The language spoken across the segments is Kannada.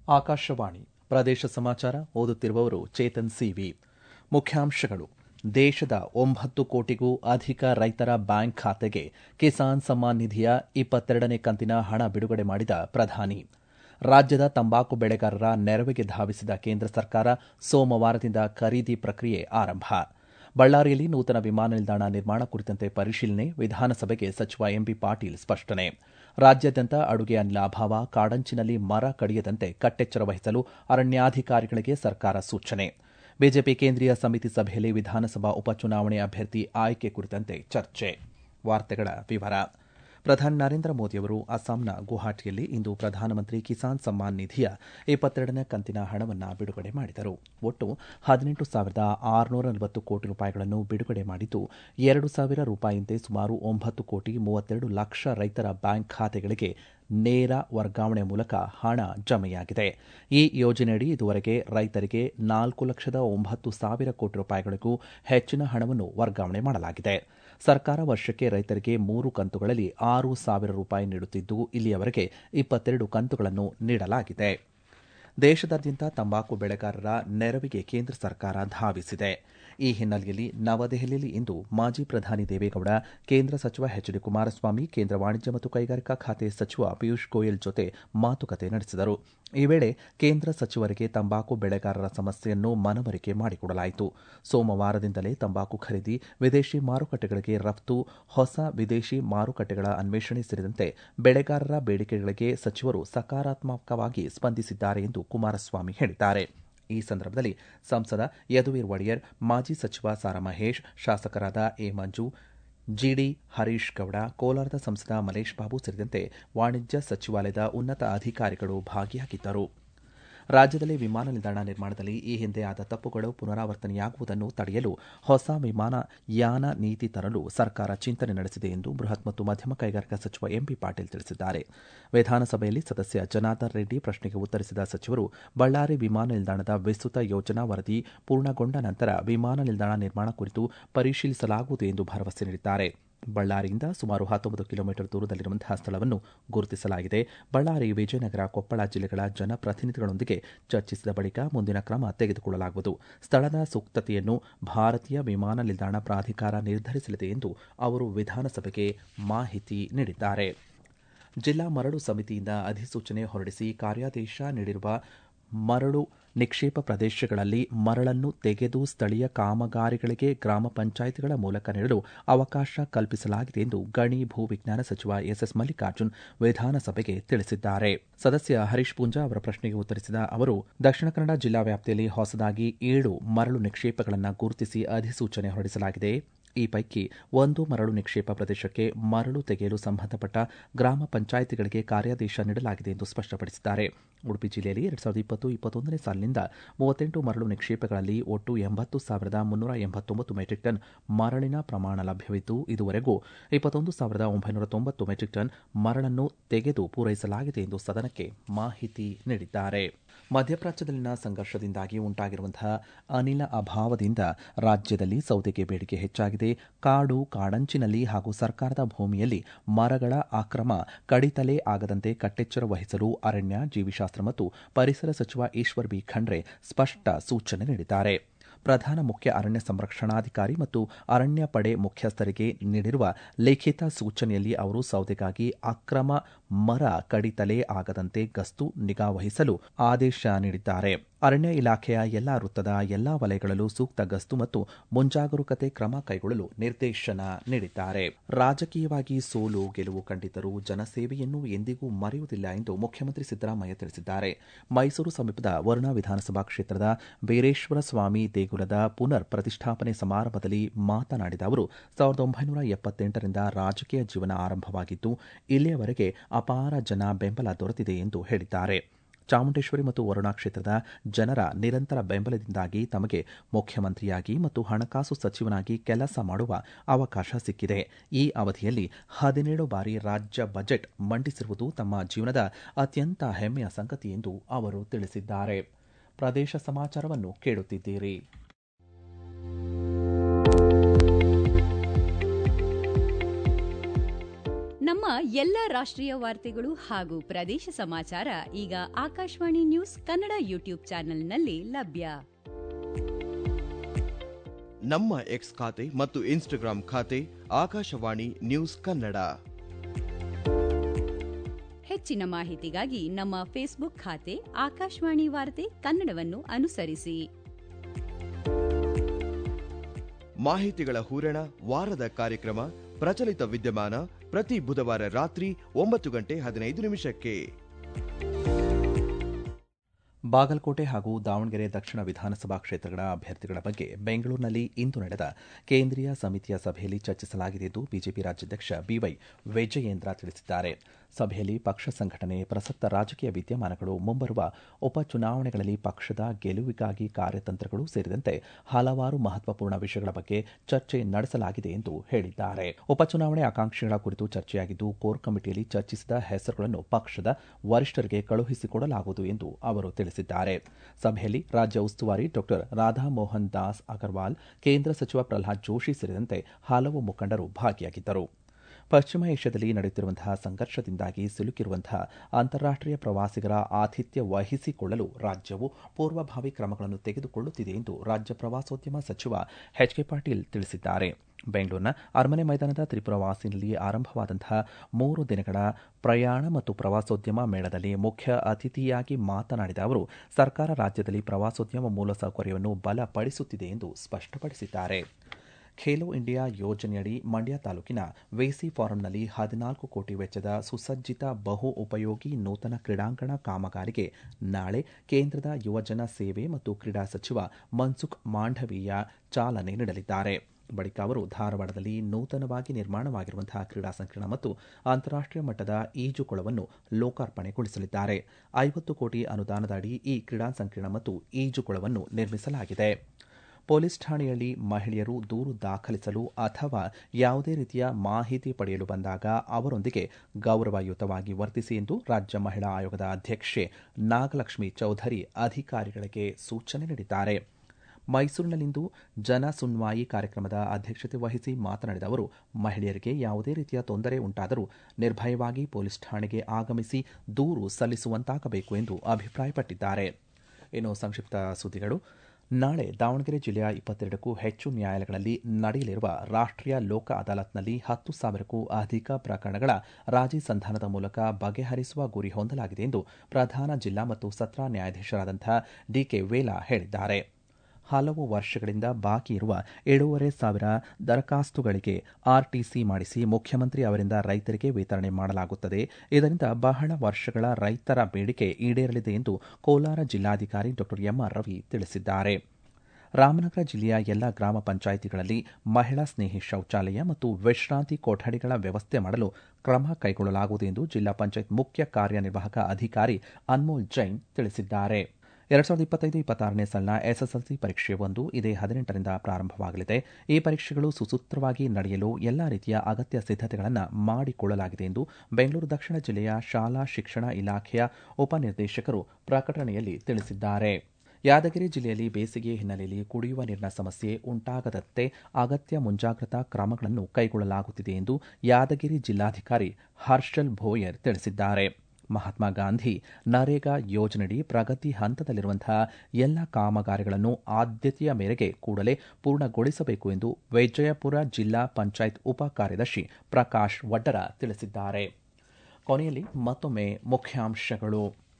ಆಕಾಶವಾಣಿ ಪ್ರದೇಶ ಸಮಾಚಾರ ಓದುತ್ತಿರುವವರು ಚೇತನ್ ಸಿವಿ ಮುಖ್ಯಾಂಶಗಳು ದೇಶದ ಒಂಬತ್ತು ಕೋಟಿಗೂ ಅಧಿಕ ರೈತರ ಬ್ಯಾಂಕ್ ಖಾತೆಗೆ ಕಿಸಾನ್ ಸಮ್ಮಾನ್ ನಿಧಿಯ ಇಪ್ಪತ್ತೆರಡನೇ ಕಂತಿನ ಹಣ ಬಿಡುಗಡೆ ಮಾಡಿದ ಪ್ರಧಾನಿ ರಾಜ್ಯದ ತಂಬಾಕು ಬೆಳೆಗಾರರ ನೆರವಿಗೆ ಧಾವಿಸಿದ ಕೇಂದ್ರ ಸರ್ಕಾರ ಸೋಮವಾರದಿಂದ ಖರೀದಿ ಪ್ರಕ್ರಿಯೆ ಆರಂಭ ಬಳ್ಳಾರಿಯಲ್ಲಿ ನೂತನ ವಿಮಾನ ನಿಲ್ದಾಣ ನಿರ್ಮಾಣ ಕುರಿತಂತೆ ಪರಿಶೀಲನೆ ವಿಧಾನಸಭೆಗೆ ಸಚಿವ ಎಂಬಿ ಪಾಟೀಲ್ ಸ್ಪಷ್ಟನೆ ರಾಜ್ಯಾದ್ಯಂತ ಅಡುಗೆ ಅನಿಲ ಅಭಾವ ಕಾಡಂಚಿನಲ್ಲಿ ಮರ ಕಡಿಯದಂತೆ ಕಟ್ಟೆಚ್ಚರ ವಹಿಸಲು ಅರಣ್ಯಾಧಿಕಾರಿಗಳಿಗೆ ಸರ್ಕಾರ ಸೂಚನೆ ಬಿಜೆಪಿ ಕೇಂದ್ರೀಯ ಸಮಿತಿ ಸಭೆಯಲ್ಲಿ ವಿಧಾನಸಭಾ ಉಪಚುನಾವಣೆ ಅಭ್ಯರ್ಥಿ ಆಯ್ಕೆ ಕುರಿತಂತೆ ಚರ್ಚೆ ವಾರ್ತೆಗಳ ವಿವರ ಪ್ರಧಾನಿ ನರೇಂದ್ರ ಮೋದಿಯವರು ಅಸ್ಸಾಂನ ಗುವಾಹಟಿಯಲ್ಲಿ ಇಂದು ಪ್ರಧಾನಮಂತ್ರಿ ಕಿಸಾನ್ ಸಮ್ಮಾನ್ ನಿಧಿಯ ಇಪ್ಪತ್ತೆರಡನೇ ಕಂತಿನ ಹಣವನ್ನು ಬಿಡುಗಡೆ ಮಾಡಿದರು ಒಟ್ಟು ಹದಿನೆಂಟು ಸಾವಿರದ ಆರುನೂರ ನಲವತ್ತು ಕೋಟಿ ರೂಪಾಯಿಗಳನ್ನು ಬಿಡುಗಡೆ ಮಾಡಿದ್ದು ಎರಡು ಸಾವಿರ ರೂಪಾಯಿಯಂತೆ ಸುಮಾರು ಒಂಬತ್ತು ಕೋಟಿ ಮೂವತ್ತೆರಡು ಲಕ್ಷ ರೈತರ ಬ್ಯಾಂಕ್ ಖಾತೆಗಳಿಗೆ ನೇರ ವರ್ಗಾವಣೆ ಮೂಲಕ ಹಣ ಜಮೆಯಾಗಿದೆ ಈ ಯೋಜನೆಯಡಿ ಇದುವರೆಗೆ ರೈತರಿಗೆ ನಾಲ್ಕು ಲಕ್ಷದ ಒಂಬತ್ತು ಸಾವಿರ ಕೋಟಿ ರೂಪಾಯಿಗಳಿಗೂ ಹೆಚ್ಚಿನ ಹಣವನ್ನು ವರ್ಗಾವಣೆ ಮಾಡಲಾಗಿದೆ ಸರ್ಕಾರ ವರ್ಷಕ್ಕೆ ರೈತರಿಗೆ ಮೂರು ಕಂತುಗಳಲ್ಲಿ ಆರು ಸಾವಿರ ರೂಪಾಯಿ ನೀಡುತ್ತಿದ್ದು ಇಲ್ಲಿಯವರೆಗೆ ಇಪ್ಪತ್ತೆರಡು ಕಂತುಗಳನ್ನು ನೀಡಲಾಗಿದೆ ದೇಶದಾದ್ಯಂತ ತಂಬಾಕು ಬೆಳೆಗಾರರ ನೆರವಿಗೆ ಕೇಂದ್ರ ಸರ್ಕಾರ ಧಾವಿಸಿದೆ ಈ ಹಿನ್ನೆಲೆಯಲ್ಲಿ ನವದೆಹಲಿಯಲ್ಲಿ ಇಂದು ಮಾಜಿ ಪ್ರಧಾನಿ ದೇವೇಗೌಡ ಕೇಂದ್ರ ಸಚಿವ ಎಚ್ ಡಿ ಕುಮಾರಸ್ವಾಮಿ ಕೇಂದ್ರ ವಾಣಿಜ್ಯ ಮತ್ತು ಕೈಗಾರಿಕಾ ಖಾತೆ ಸಚಿವ ಪಿಯೂಷ್ ಗೋಯಲ್ ಜೊತೆ ಮಾತುಕತೆ ನಡೆಸಿದರು ಈ ವೇಳೆ ಕೇಂದ್ರ ಸಚಿವರಿಗೆ ತಂಬಾಕು ಬೆಳೆಗಾರರ ಸಮಸ್ಯೆಯನ್ನು ಮನವರಿಕೆ ಮಾಡಿಕೊಡಲಾಯಿತು ಸೋಮವಾರದಿಂದಲೇ ತಂಬಾಕು ಖರೀದಿ ವಿದೇಶಿ ಮಾರುಕಟ್ಟೆಗಳಿಗೆ ರಫ್ತು ಹೊಸ ವಿದೇಶಿ ಮಾರುಕಟ್ಟೆಗಳ ಅನ್ವೇಷಣೆ ಸೇರಿದಂತೆ ಬೆಳೆಗಾರರ ಬೇಡಿಕೆಗಳಿಗೆ ಸಚಿವರು ಸಕಾರಾತ್ಮಕವಾಗಿ ಸ್ಪಂದಿಸಿದ್ದಾರೆ ಎಂದು ಕುಮಾರಸ್ವಾಮಿ ಹೇಳಿದ್ದಾರೆ ಈ ಸಂದರ್ಭದಲ್ಲಿ ಸಂಸದ ಯದುವೀರ್ ಒಡೆಯರ್ ಮಾಜಿ ಸಚಿವ ಸಾರಾ ಮಹೇಶ್ ಶಾಸಕರಾದ ಎ ಮಂಜು ಜಿಡಿ ಹರೀಶ್ ಗೌಡ ಕೋಲಾರದ ಸಂಸದ ಮಲೇಶ್ ಬಾಬು ಸೇರಿದಂತೆ ವಾಣಿಜ್ಯ ಸಚಿವಾಲಯದ ಉನ್ನತ ಅಧಿಕಾರಿಗಳು ಭಾಗಿಯಾಗಿದ್ದರು ರಾಜ್ಯದಲ್ಲಿ ವಿಮಾನ ನಿಲ್ದಾಣ ನಿರ್ಮಾಣದಲ್ಲಿ ಈ ಹಿಂದೆ ಆದ ತಪ್ಪುಗಳು ಪುನರಾವರ್ತನೆಯಾಗುವುದನ್ನು ತಡೆಯಲು ಹೊಸ ವಿಮಾನಯಾನ ನೀತಿ ತರಲು ಸರ್ಕಾರ ಚಿಂತನೆ ನಡೆಸಿದೆ ಎಂದು ಬೃಹತ್ ಮತ್ತು ಮಧ್ಯಮ ಕೈಗಾರಿಕಾ ಸಚಿವ ಎಂಬಿ ಪಾಟೀಲ್ ತಿಳಿಸಿದ್ದಾರೆ ವಿಧಾನಸಭೆಯಲ್ಲಿ ಸದಸ್ಯ ಜನಾರ್ದನ್ ರೆಡ್ಡಿ ಪ್ರಶ್ನೆಗೆ ಉತ್ತರಿಸಿದ ಸಚಿವರು ಬಳ್ಳಾರಿ ವಿಮಾನ ನಿಲ್ದಾಣದ ವಿಸ್ತೃತ ಯೋಜನಾ ವರದಿ ಪೂರ್ಣಗೊಂಡ ನಂತರ ವಿಮಾನ ನಿಲ್ದಾಣ ನಿರ್ಮಾಣ ಕುರಿತು ಪರಿಶೀಲಿಸಲಾಗುವುದು ಎಂದು ಭರವಸೆ ನೀಡಿದ್ದಾರೆ ಬಳ್ಳಾರಿಯಿಂದ ಸುಮಾರು ಹತ್ತೊಂಬತ್ತು ಕಿಲೋಮೀಟರ್ ದೂರದಲ್ಲಿರುವಂತಹ ಸ್ಥಳವನ್ನು ಗುರುತಿಸಲಾಗಿದೆ ಬಳ್ಳಾರಿ ವಿಜಯನಗರ ಕೊಪ್ಪಳ ಜಿಲ್ಲೆಗಳ ಜನಪ್ರತಿನಿಧಿಗಳೊಂದಿಗೆ ಚರ್ಚಿಸಿದ ಬಳಿಕ ಮುಂದಿನ ಕ್ರಮ ತೆಗೆದುಕೊಳ್ಳಲಾಗುವುದು ಸ್ಥಳದ ಸೂಕ್ತತೆಯನ್ನು ಭಾರತೀಯ ವಿಮಾನ ನಿಲ್ದಾಣ ಪ್ರಾಧಿಕಾರ ನಿರ್ಧರಿಸಲಿದೆ ಎಂದು ಅವರು ವಿಧಾನಸಭೆಗೆ ಮಾಹಿತಿ ನೀಡಿದ್ದಾರೆ ಜಿಲ್ಲಾ ಮರಳು ಸಮಿತಿಯಿಂದ ಅಧಿಸೂಚನೆ ಹೊರಡಿಸಿ ಕಾರ್ಯಾದೇಶ ನೀಡಿರುವ ಮರಳು ನಿಕ್ಷೇಪ ಪ್ರದೇಶಗಳಲ್ಲಿ ಮರಳನ್ನು ತೆಗೆದು ಸ್ಥಳೀಯ ಕಾಮಗಾರಿಗಳಿಗೆ ಗ್ರಾಮ ಪಂಚಾಯಿತಿಗಳ ಮೂಲಕ ನೀಡಲು ಅವಕಾಶ ಕಲ್ಪಿಸಲಾಗಿದೆ ಎಂದು ಗಣಿ ಭೂ ವಿಜ್ಞಾನ ಸಚಿವ ಎಸ್ಎಸ್ ಮಲ್ಲಿಕಾರ್ಜುನ್ ವಿಧಾನಸಭೆಗೆ ತಿಳಿಸಿದ್ದಾರೆ ಸದಸ್ಯ ಹರೀಶ್ ಪೂಂಜಾ ಅವರ ಪ್ರಶ್ನೆಗೆ ಉತ್ತರಿಸಿದ ಅವರು ದಕ್ಷಿಣ ಕನ್ನಡ ಜಿಲ್ಲಾ ವ್ಯಾಪ್ತಿಯಲ್ಲಿ ಹೊಸದಾಗಿ ಏಳು ಮರಳು ನಿಕ್ಷೇಪಗಳನ್ನು ಗುರುತಿಸಿ ಅಧಿಸೂಚನೆ ಹೊರಡಿಸಲಾಗಿದೆ ಈ ಪೈಕಿ ಒಂದು ಮರಳು ನಿಕ್ಷೇಪ ಪ್ರದೇಶಕ್ಕೆ ಮರಳು ತೆಗೆಯಲು ಸಂಬಂಧಪಟ್ಟ ಗ್ರಾಮ ಪಂಚಾಯಿತಿಗಳಿಗೆ ಕಾರ್ಯಾದೇಶ ನೀಡಲಾಗಿದೆ ಎಂದು ಸ್ಪಷ್ಟಪಡಿಸಿದ್ದಾರೆ ಉಡುಪಿ ಜಿಲ್ಲೆಯಲ್ಲಿ ಎರಡ್ ಸಾವಿರದ ಇಪ್ಪತ್ತು ಇಪ್ಪತ್ತೊಂದನೇ ಸಾಲಿನಿಂದ ಮೂವತ್ತೆಂಟು ಮರಳು ನಿಕ್ಷೇಪಗಳಲ್ಲಿ ಒಟ್ಟು ಎಂಬತ್ತು ಸಾವಿರದ ಮುನ್ನೂರ ಎಂಬತ್ತೊಂಬತ್ತು ಮೆಟ್ರಿಕ್ ಟನ್ ಮರಳಿನ ಪ್ರಮಾಣ ಲಭ್ಯವಿದ್ದು ಇದುವರೆಗೂ ಇಪ್ಪತ್ತೊಂದು ಸಾವಿರದ ಒಂಬೈನೂರ ತೊಂಬತ್ತು ಮೆಟ್ರಿಕ್ ಟನ್ ಮರಳನ್ನು ತೆಗೆದು ಪೂರೈಸಲಾಗಿದೆ ಎಂದು ಸದನಕ್ಕೆ ಮಾಹಿತಿ ನೀಡಿದ್ದಾರೆ ಮಧ್ಯಪ್ರಾಚ್ಯದಲ್ಲಿನ ಸಂಘರ್ಷದಿಂದಾಗಿ ಉಂಟಾಗಿರುವಂತಹ ಅನಿಲ ಅಭಾವದಿಂದ ರಾಜ್ಯದಲ್ಲಿ ಸೌದೆಗೆ ಬೇಡಿಕೆ ಹೆಚ್ಚಾಗಿದೆ ಕಾಡು ಕಾಡಂಚಿನಲ್ಲಿ ಹಾಗೂ ಸರ್ಕಾರದ ಭೂಮಿಯಲ್ಲಿ ಮರಗಳ ಅಕ್ರಮ ಕಡಿತಲೇ ಆಗದಂತೆ ಕಟ್ಟೆಚ್ಚರ ವಹಿಸಲು ಅರಣ್ಯ ಜೀವಿಶಾಸ್ತ್ರ ಮತ್ತು ಪರಿಸರ ಸಚಿವ ಈಶ್ವರ್ ಬಿ ಖಂಡ್ರೆ ಸ್ಪಷ್ಟ ಸೂಚನೆ ನೀಡಿದ್ದಾರೆ ಪ್ರಧಾನ ಮುಖ್ಯ ಅರಣ್ಯ ಸಂರಕ್ಷಣಾಧಿಕಾರಿ ಮತ್ತು ಅರಣ್ಯ ಪಡೆ ಮುಖ್ಯಸ್ಥರಿಗೆ ನೀಡಿರುವ ಲಿಖಿತ ಸೂಚನೆಯಲ್ಲಿ ಅವರು ಸೌದೆಗಾಗಿ ಅಕ್ರಮ ಮರ ಕಡಿತಲೇ ಆಗದಂತೆ ಗಸ್ತು ನಿಗಾ ವಹಿಸಲು ಆದೇಶ ನೀಡಿದ್ದಾರೆ ಅರಣ್ಯ ಇಲಾಖೆಯ ಎಲ್ಲಾ ವೃತ್ತದ ಎಲ್ಲಾ ವಲಯಗಳಲ್ಲೂ ಸೂಕ್ತ ಗಸ್ತು ಮತ್ತು ಮುಂಜಾಗರೂಕತೆ ಕ್ರಮ ಕೈಗೊಳ್ಳಲು ನಿರ್ದೇಶನ ನೀಡಿದ್ದಾರೆ ರಾಜಕೀಯವಾಗಿ ಸೋಲು ಗೆಲುವು ಕಂಡಿದ್ದರೂ ಜನಸೇವೆಯನ್ನು ಎಂದಿಗೂ ಮರೆಯುವುದಿಲ್ಲ ಎಂದು ಮುಖ್ಯಮಂತ್ರಿ ಸಿದ್ದರಾಮಯ್ಯ ತಿಳಿಸಿದ್ದಾರೆ ಮೈಸೂರು ಸಮೀಪದ ವರುಣಾ ವಿಧಾನಸಭಾ ಕ್ಷೇತ್ರದ ಬೀರೇಶ್ವರ ಸ್ವಾಮಿ ದೇಗುಲದ ಪುನರ್ ಪ್ರತಿಷ್ಠಾಪನೆ ಸಮಾರಂಭದಲ್ಲಿ ಮಾತನಾಡಿದ ಅವರು ಸಾವಿರದ ಒಂಬೈನೂರ ಎಪ್ಪತ್ತೆಂಟರಿಂದ ರಾಜಕೀಯ ಜೀವನ ಆರಂಭವಾಗಿದ್ದು ಇಲ್ಲಿಯವರೆಗೆ ಅಪಾರ ಜನ ಬೆಂಬಲ ದೊರೆತಿದೆ ಎಂದು ಹೇಳಿದ್ದಾರೆ ಚಾಮುಂಡೇಶ್ವರಿ ಮತ್ತು ವರುಣಾ ಕ್ಷೇತ್ರದ ಜನರ ನಿರಂತರ ಬೆಂಬಲದಿಂದಾಗಿ ತಮಗೆ ಮುಖ್ಯಮಂತ್ರಿಯಾಗಿ ಮತ್ತು ಹಣಕಾಸು ಸಚಿವನಾಗಿ ಕೆಲಸ ಮಾಡುವ ಅವಕಾಶ ಸಿಕ್ಕಿದೆ ಈ ಅವಧಿಯಲ್ಲಿ ಹದಿನೇಳು ಬಾರಿ ರಾಜ್ಯ ಬಜೆಟ್ ಮಂಡಿಸಿರುವುದು ತಮ್ಮ ಜೀವನದ ಅತ್ಯಂತ ಹೆಮ್ಮೆಯ ಸಂಗತಿ ಎಂದು ಅವರು ತಿಳಿಸಿದ್ದಾರೆ ಪ್ರದೇಶ ಸಮಾಚಾರವನ್ನು ಕೇಳುತ್ತಿದ್ದೀರಿ ನಮ್ಮ ಎಲ್ಲ ರಾಷ್ಟ್ರೀಯ ವಾರ್ತೆಗಳು ಹಾಗೂ ಪ್ರದೇಶ ಸಮಾಚಾರ ಈಗ ಆಕಾಶವಾಣಿ ನ್ಯೂಸ್ ಕನ್ನಡ ಯೂಟ್ಯೂಬ್ ಚಾನೆಲ್ನಲ್ಲಿ ಲಭ್ಯ ನಮ್ಮ ಎಕ್ಸ್ ಖಾತೆ ಮತ್ತು ಇನ್ಸ್ಟಾಗ್ರಾಂ ಖಾತೆ ಆಕಾಶವಾಣಿ ನ್ಯೂಸ್ ಕನ್ನಡ ಹೆಚ್ಚಿನ ಮಾಹಿತಿಗಾಗಿ ನಮ್ಮ ಫೇಸ್ಬುಕ್ ಖಾತೆ ಆಕಾಶವಾಣಿ ವಾರ್ತೆ ಕನ್ನಡವನ್ನು ಅನುಸರಿಸಿ ಮಾಹಿತಿಗಳ ಹೂರಣ ವಾರದ ಕಾರ್ಯಕ್ರಮ ಪ್ರಚಲಿತ ವಿದ್ಯಮಾನ ಪ್ರತಿ ಬುಧವಾರ ರಾತ್ರಿ ಒಂಬತ್ತು ಗಂಟೆ ಹದಿನೈದು ನಿಮಿಷಕ್ಕೆ ಬಾಗಲಕೋಟೆ ಹಾಗೂ ದಾವಣಗೆರೆ ದಕ್ಷಿಣ ವಿಧಾನಸಭಾ ಕ್ಷೇತ್ರಗಳ ಅಭ್ಯರ್ಥಿಗಳ ಬಗ್ಗೆ ಬೆಂಗಳೂರಿನಲ್ಲಿ ಇಂದು ನಡೆದ ಕೇಂದ್ರೀಯ ಸಮಿತಿಯ ಸಭೆಯಲ್ಲಿ ಚರ್ಚಿಸಲಾಗಿದೆ ಎಂದು ಬಿಜೆಪಿ ರಾಜ್ಯಾಧ್ಯಕ್ಷ ಬಿವೈ ವಿಜಯೇಂದ್ರ ತಿಳಿಸಿದ್ದಾರೆ ಸಭೆಯಲ್ಲಿ ಪಕ್ಷ ಸಂಘಟನೆ ಪ್ರಸಕ್ತ ರಾಜಕೀಯ ವಿದ್ಯಮಾನಗಳು ಮುಂಬರುವ ಉಪಚುನಾವಣೆಗಳಲ್ಲಿ ಪಕ್ಷದ ಗೆಲುವಿಗಾಗಿ ಕಾರ್ಯತಂತ್ರಗಳು ಸೇರಿದಂತೆ ಹಲವಾರು ಮಹತ್ವಪೂರ್ಣ ವಿಷಯಗಳ ಬಗ್ಗೆ ಚರ್ಚೆ ನಡೆಸಲಾಗಿದೆ ಎಂದು ಹೇಳಿದ್ದಾರೆ ಉಪಚುನಾವಣೆ ಆಕಾಂಕ್ಷಿಗಳ ಕುರಿತು ಚರ್ಚೆಯಾಗಿದ್ದು ಕೋರ್ ಕಮಿಟಿಯಲ್ಲಿ ಚರ್ಚಿಸಿದ ಹೆಸರುಗಳನ್ನು ಪಕ್ಷದ ವರಿಷ್ಠರಿಗೆ ಕಳುಹಿಸಿಕೊಡಲಾಗುವುದು ಎಂದು ಅವರು ತಿಳಿಸಿದ್ದಾರೆ ಸಭೆಯಲ್ಲಿ ರಾಜ್ಯ ಉಸ್ತುವಾರಿ ಡಾ ರಾಧಾಮೋಹನ್ ದಾಸ್ ಅಗರ್ವಾಲ್ ಕೇಂದ್ರ ಸಚಿವ ಪ್ರಹ್ಲಾದ್ ಜೋಶಿ ಸೇರಿದಂತೆ ಹಲವು ಮುಖಂಡರು ಭಾಗಿಯಾಗಿದ್ದರು ಪಶ್ಚಿಮ ಏಷ್ಯಾದಲ್ಲಿ ನಡೆಯುತ್ತಿರುವಂತಹ ಸಂಘರ್ಷದಿಂದಾಗಿ ಸಿಲುಕಿರುವಂತಹ ಅಂತಾರಾಷ್ಟೀಯ ಪ್ರವಾಸಿಗರ ಆತಿಥ್ಯ ವಹಿಸಿಕೊಳ್ಳಲು ರಾಜ್ಯವು ಪೂರ್ವಭಾವಿ ಕ್ರಮಗಳನ್ನು ತೆಗೆದುಕೊಳ್ಳುತ್ತಿದೆ ಎಂದು ರಾಜ್ಯ ಪ್ರವಾಸೋದ್ಯಮ ಸಚಿವ ಎಚ್ ಕೆ ಪಾಟೀಲ್ ತಿಳಿಸಿದ್ದಾರೆ ಬೆಂಗಳೂರಿನ ಅರಮನೆ ಮೈದಾನದ ತ್ರಿಪುರವಾಸಿನಲ್ಲಿ ಆರಂಭವಾದಂತಹ ಮೂರು ದಿನಗಳ ಪ್ರಯಾಣ ಮತ್ತು ಪ್ರವಾಸೋದ್ಯಮ ಮೇಳದಲ್ಲಿ ಮುಖ್ಯ ಅತಿಥಿಯಾಗಿ ಮಾತನಾಡಿದ ಅವರು ಸರ್ಕಾರ ರಾಜ್ಯದಲ್ಲಿ ಪ್ರವಾಸೋದ್ಯಮ ಮೂಲಸೌಕರ್ಯವನ್ನು ಬಲಪಡಿಸುತ್ತಿದೆ ಎಂದು ಸ್ಪಷ್ಟಪಡಿಸಿದ್ದಾರೆ ಖೇಲೋ ಇಂಡಿಯಾ ಯೋಜನೆಯಡಿ ಮಂಡ್ಯ ತಾಲೂಕಿನ ವೇಸಿ ಫಾರಂನಲ್ಲಿ ಹದಿನಾಲ್ಕು ಕೋಟಿ ವೆಚ್ಚದ ಸುಸಜ್ಜಿತ ಬಹು ಉಪಯೋಗಿ ನೂತನ ಕ್ರೀಡಾಂಗಣ ಕಾಮಗಾರಿಗೆ ನಾಳೆ ಕೇಂದ್ರದ ಯುವಜನ ಸೇವೆ ಮತ್ತು ಕ್ರೀಡಾ ಸಚಿವ ಮನ್ಸುಖ್ ಮಾಂಡವೀಯ ಚಾಲನೆ ನೀಡಲಿದ್ದಾರೆ ಬಳಿಕ ಅವರು ಧಾರವಾಡದಲ್ಲಿ ನೂತನವಾಗಿ ನಿರ್ಮಾಣವಾಗಿರುವಂತಹ ಕ್ರೀಡಾ ಸಂಕೀರ್ಣ ಮತ್ತು ಅಂತಾರಾಷ್ಟೀಯ ಮಟ್ಟದ ಈಜುಕೊಳವನ್ನು ಲೋಕಾರ್ಪಣೆಗೊಳಿಸಲಿದ್ದಾರೆ ಐವತ್ತು ಕೋಟಿ ಅನುದಾನದ ಅಡಿ ಈ ಕ್ರೀಡಾ ಸಂಕೀರ್ಣ ಮತ್ತು ಈಜುಕೊಳವನ್ನು ನಿರ್ಮಿಸಲಾಗಿದೆ ಪೊಲೀಸ್ ಠಾಣೆಯಲ್ಲಿ ಮಹಿಳೆಯರು ದೂರು ದಾಖಲಿಸಲು ಅಥವಾ ಯಾವುದೇ ರೀತಿಯ ಮಾಹಿತಿ ಪಡೆಯಲು ಬಂದಾಗ ಅವರೊಂದಿಗೆ ಗೌರವಯುತವಾಗಿ ವರ್ತಿಸಿ ಎಂದು ರಾಜ್ಯ ಮಹಿಳಾ ಆಯೋಗದ ಅಧ್ಯಕ್ಷೆ ನಾಗಲಕ್ಷ್ಮಿ ಚೌಧರಿ ಅಧಿಕಾರಿಗಳಿಗೆ ಸೂಚನೆ ನೀಡಿದ್ದಾರೆ ಮೈಸೂರಿನಲ್ಲಿಂದು ಜನ ಸುನ್ವಾಯಿ ಕಾರ್ಯಕ್ರಮದ ಅಧ್ಯಕ್ಷತೆ ವಹಿಸಿ ಮಾತನಾಡಿದ ಅವರು ಮಹಿಳೆಯರಿಗೆ ಯಾವುದೇ ರೀತಿಯ ತೊಂದರೆ ಉಂಟಾದರೂ ನಿರ್ಭಯವಾಗಿ ಪೊಲೀಸ್ ಠಾಣೆಗೆ ಆಗಮಿಸಿ ದೂರು ಸಲ್ಲಿಸುವಂತಾಗಬೇಕು ಎಂದು ಅಭಿಪ್ರಾಯಪಟ್ಟಿದ್ದಾರೆ ಇನ್ನು ಸಂಕ್ಷಿಪ್ತ ಸುದ್ದಿಗಳು ನಾಳೆ ದಾವಣಗೆರೆ ಜಿಲ್ಲೆಯ ಇಪ್ಪತ್ತೆರಡಕ್ಕೂ ಹೆಚ್ಚು ನ್ಯಾಯಾಲಯಗಳಲ್ಲಿ ನಡೆಯಲಿರುವ ರಾಷ್ಟ್ರೀಯ ಲೋಕ ಅದಾಲತ್ನಲ್ಲಿ ಹತ್ತು ಸಾವಿರಕ್ಕೂ ಅಧಿಕ ಪ್ರಕರಣಗಳ ರಾಜಿ ಸಂಧಾನದ ಮೂಲಕ ಬಗೆಹರಿಸುವ ಗುರಿ ಹೊಂದಲಾಗಿದೆ ಎಂದು ಪ್ರಧಾನ ಜಿಲ್ಲಾ ಮತ್ತು ಸತ್ರ ನ್ಯಾಯಾಧೀಶರಾದಂಥ ಡಿಕೆ ವೇಲಾ ಹೇಳಿದ್ದಾರೆ ಹಲವು ವರ್ಷಗಳಿಂದ ಬಾಕಿ ಇರುವ ಏಳೂವರೆ ಸಾವಿರ ದರಖಾಸ್ತುಗಳಿಗೆ ಆರ್ಟಿಸಿ ಮಾಡಿಸಿ ಮುಖ್ಯಮಂತ್ರಿ ಅವರಿಂದ ರೈತರಿಗೆ ವಿತರಣೆ ಮಾಡಲಾಗುತ್ತದೆ ಇದರಿಂದ ಬಹಳ ವರ್ಷಗಳ ರೈತರ ಬೇಡಿಕೆ ಈಡೇರಲಿದೆ ಎಂದು ಕೋಲಾರ ಜಿಲ್ಲಾಧಿಕಾರಿ ಡಾ ಎಂಆರ್ ರವಿ ತಿಳಿಸಿದ್ದಾರೆ ರಾಮನಗರ ಜಿಲ್ಲೆಯ ಎಲ್ಲ ಗ್ರಾಮ ಪಂಚಾಯಿತಿಗಳಲ್ಲಿ ಮಹಿಳಾ ಸ್ನೇಹಿ ಶೌಚಾಲಯ ಮತ್ತು ವಿಶ್ರಾಂತಿ ಕೊಠಡಿಗಳ ವ್ಯವಸ್ಥೆ ಮಾಡಲು ಕ್ರಮ ಕೈಗೊಳ್ಳಲಾಗುವುದು ಎಂದು ಜಿಲ್ಲಾ ಪಂಚಾಯತ್ ಮುಖ್ಯ ಕಾರ್ಯನಿರ್ವಾಹಕ ಅಧಿಕಾರಿ ಅನ್ಮೋಲ್ ಜೈನ್ ತಿಳಿಸಿದ್ದಾರೆ ಎರಡ್ ಸಾವಿರದ ಇಪ್ಪತ್ತೈದು ಇಪ್ಪತ್ತಾರನೇ ಸಾಲಿನ ಎಸ್ಎಸ್ಎಲ್ಸಿ ಪರೀಕ್ಷೆ ಒಂದು ಇದೇ ಹದಿನೆಂಟರಿಂದ ಪ್ರಾರಂಭವಾಗಲಿದೆ ಈ ಪರೀಕ್ಷೆಗಳು ಸುಸೂತ್ರವಾಗಿ ನಡೆಯಲು ಎಲ್ಲಾ ರೀತಿಯ ಅಗತ್ಯ ಸಿದ್ದತೆಗಳನ್ನು ಮಾಡಿಕೊಳ್ಳಲಾಗಿದೆ ಎಂದು ಬೆಂಗಳೂರು ದಕ್ಷಿಣ ಜಿಲ್ಲೆಯ ಶಾಲಾ ಶಿಕ್ಷಣ ಇಲಾಖೆಯ ಉಪನಿರ್ದೇಶಕರು ಪ್ರಕಟಣೆಯಲ್ಲಿ ತಿಳಿಸಿದ್ದಾರೆ ಯಾದಗಿರಿ ಜಿಲ್ಲೆಯಲ್ಲಿ ಬೇಸಿಗೆ ಹಿನ್ನೆಲೆಯಲ್ಲಿ ಕುಡಿಯುವ ನೀರಿನ ಸಮಸ್ಯೆ ಉಂಟಾಗದಂತೆ ಅಗತ್ಯ ಮುಂಜಾಗ್ರತಾ ಕ್ರಮಗಳನ್ನು ಕೈಗೊಳ್ಳಲಾಗುತ್ತಿದೆ ಎಂದು ಯಾದಗಿರಿ ಜಿಲ್ಲಾಧಿಕಾರಿ ಹರ್ಷಲ್ ಭೋಯರ್ ತಿಳಿಸಿದ್ದಾರೆ ಮಹಾತ್ಮ ಗಾಂಧಿ ನರೇಗಾ ಯೋಜನೆಯಡಿ ಪ್ರಗತಿ ಹಂತದಲ್ಲಿರುವಂತಹ ಎಲ್ಲ ಕಾಮಗಾರಿಗಳನ್ನು ಆದ್ಯತೆಯ ಮೇರೆಗೆ ಕೂಡಲೇ ಪೂರ್ಣಗೊಳಿಸಬೇಕು ಎಂದು ವಿಜಯಪುರ ಜಿಲ್ಲಾ ಪಂಚಾಯತ್ ಉಪ ಕಾರ್ಯದರ್ಶಿ ಪ್ರಕಾಶ್ ವಡ್ಡರ ತಿಳಿಸಿದ್ದಾರೆ ಕೊನೆಯಲ್ಲಿ ಮತ್ತೊಮ್ಮೆ ಮುಖ್ಯಾಂಶಗಳು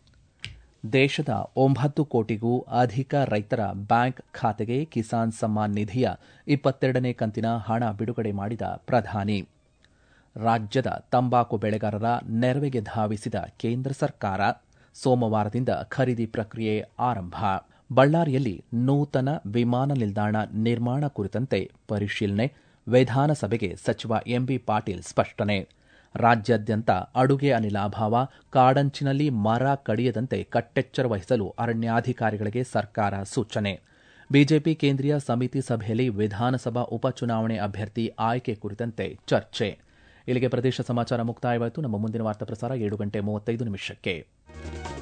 ದೇಶದ ಒಂಬತ್ತು ಕೋಟಿಗೂ ಅಧಿಕ ರೈತರ ಬ್ಯಾಂಕ್ ಖಾತೆಗೆ ಕಿಸಾನ್ ಸಮ್ಮಾನ್ ನಿಧಿಯ ಇಪ್ಪತ್ತೆರಡನೇ ಕಂತಿನ ಹಣ ಬಿಡುಗಡೆ ಮಾಡಿದ ಪ್ರಧಾನಿ ರಾಜ್ಯದ ತಂಬಾಕು ಬೆಳೆಗಾರರ ನೆರವಿಗೆ ಧಾವಿಸಿದ ಕೇಂದ್ರ ಸರ್ಕಾರ ಸೋಮವಾರದಿಂದ ಖರೀದಿ ಪ್ರಕ್ರಿಯೆ ಆರಂಭ ಬಳ್ಳಾರಿಯಲ್ಲಿ ನೂತನ ವಿಮಾನ ನಿಲ್ದಾಣ ನಿರ್ಮಾಣ ಕುರಿತಂತೆ ಪರಿಶೀಲನೆ ವಿಧಾನಸಭೆಗೆ ಸಚಿವ ಎಂಬಿ ಪಾಟೀಲ್ ಸ್ಪಷ್ಟನೆ ರಾಜ್ಯಾದ್ಯಂತ ಅಡುಗೆ ಅನಿಲ ಅಭಾವ ಕಾಡಂಚಿನಲ್ಲಿ ಮರ ಕಡಿಯದಂತೆ ಕಟ್ಟೆಚ್ಚರ ವಹಿಸಲು ಅರಣ್ಯಾಧಿಕಾರಿಗಳಿಗೆ ಸರ್ಕಾರ ಸೂಚನೆ ಬಿಜೆಪಿ ಕೇಂದ್ರೀಯ ಸಮಿತಿ ಸಭೆಯಲ್ಲಿ ವಿಧಾನಸಭಾ ಉಪಚುನಾವಣೆ ಅಭ್ಯರ್ಥಿ ಆಯ್ಕೆ ಕುರಿತಂತೆ ಚರ್ಚೆ ಇಲ್ಲಿಗೆ ಪ್ರದೇಶ ಸಮಾಚಾರ ಮುಕ್ತಾಯವಾಯಿತು ನಮ್ಮ ಮುಂದಿನ ವಾರ್ತಾ ಪ್ರಸಾರ ಏಳು ಗಂಟೆ ಮೂವತ್ತೈದು ನಿಮಿಷಕ್ಕೆ